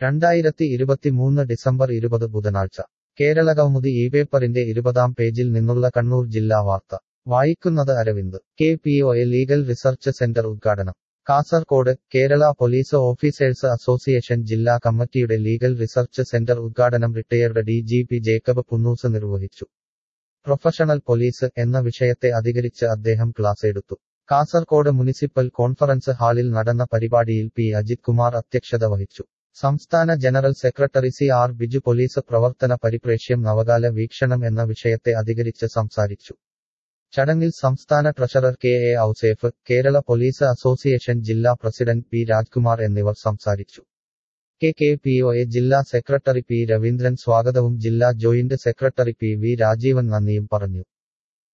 രണ്ടായിരത്തി ഇരുപത്തിമൂന്ന് ഡിസംബർ ഇരുപത് ബുധനാഴ്ച കേരളകൗമുദി ഈ പേപ്പറിന്റെ ഇരുപതാം പേജിൽ നിന്നുള്ള കണ്ണൂർ ജില്ലാ വാർത്ത വായിക്കുന്നത് Aravind K P O A legal research centre ഉദ്ഘാടനം Kasaragod Kerala police officers association ജില്ലാ കമ്മിറ്റിയുടെ ലീഗൽ റിസർച്ച് സെന്റർ ഉദ്ഘാടനം retired D G P Jacob Punnoose നിർവഹിച്ചു പ്രൊഫഷണൽ പോലീസ് എന്ന വിഷയത്തെ അധികരിച്ച് അദ്ദേഹം ക്ലാസ് എടുത്തു കാസർകോട് മുനിസിപ്പൽ കോൺഫറൻസ് ഹാളിൽ നടന്ന പരിപാടിയിൽ പി അജിത് കുമാർ അധ്യക്ഷത വഹിച്ചു സംസ്ഥാന general secretary C R Biju police പ്രവർത്തന പരിപ്രേക്ഷ്യം നവകാല വീക്ഷണം എന്ന വിഷയത്തെ അധികരിച്ച് സംസാരിച്ചു ചടങ്ങിൽ സംസ്ഥാന treasurer K A Ouseph Kerala police association ജില്ലാ പ്രസിഡന്റ് പി രാജ്കുമാർ എന്നിവർ സംസാരിച്ചു K K P O A ജില്ലാ സെക്രട്ടറി പി രവീന്ദ്രൻ സ്വാഗതവും ജില്ലാ joint secretary P V Rajeevan നന്ദിയും പറഞ്ഞു